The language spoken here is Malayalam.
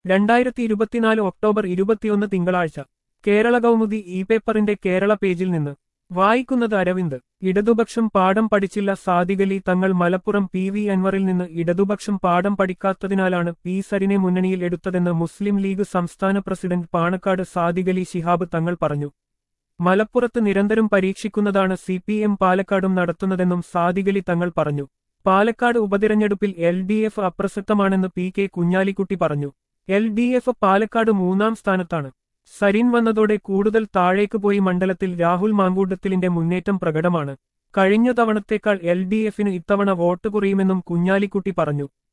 രണ്ടായിരത്തി ഇരുപത്തിനാല് ഒക്ടോബർ ഇരുപത്തിയൊന്ന് തിങ്കളാഴ്ച കേരള കൗമുദി ഇ പേപ്പറിന്റെ കേരള പേജിൽ നിന്ന് വായിക്കുന്നത് അരവിന്ദ് ഇടതുപക്ഷം പാഠം പഠിച്ചില്ല സാദികലി തങ്ങൾ മലപ്പുറം പി വി അൻവറിൽ നിന്ന് ഇടതുപക്ഷം പാഠം പഠിക്കാത്തതിനാലാണ് പി സരിനെ മുന്നണിയിൽ എടുത്തതെന്ന് മുസ്ലിം ലീഗ് സംസ്ഥാന പ്രസിഡന്റ് പാണക്കാട് സാദികലി ശിഹാബ് തങ്ങൾ പറഞ്ഞു മലപ്പുറത്ത് നിരന്തരം പരീക്ഷിക്കുന്നതാണ് സി പി എം പാലക്കാടും നടത്തുന്നതെന്നും സാദികലി തങ്ങൾ പറഞ്ഞു പാലക്കാട് ഉപതിരഞ്ഞെടുപ്പിൽ എൽ ഡി എഫ് അപ്രസക്തമാണെന്ന് പി കെ കുഞ്ഞാലിക്കുട്ടി പറഞ്ഞു എൽ ഡി എഫ് പാലക്കാട് മൂന്നാം സ്ഥാനത്താണ് സരിൻ വന്നതോടെ കൂടുതൽ താഴേക്ക് പോയി മണ്ഡലത്തിൽ രാഹുൽ മാങ്കൂട്ടത്തിലിന്റെ മുന്നേറ്റം പ്രകടമാണ് കഴിഞ്ഞ തവണത്തേക്കാൾ എൽ ഡി എഫിന് ഇത്തവണ വോട്ട് കുറയുമെന്നും കുഞ്ഞാലിക്കുട്ടി പറഞ്ഞു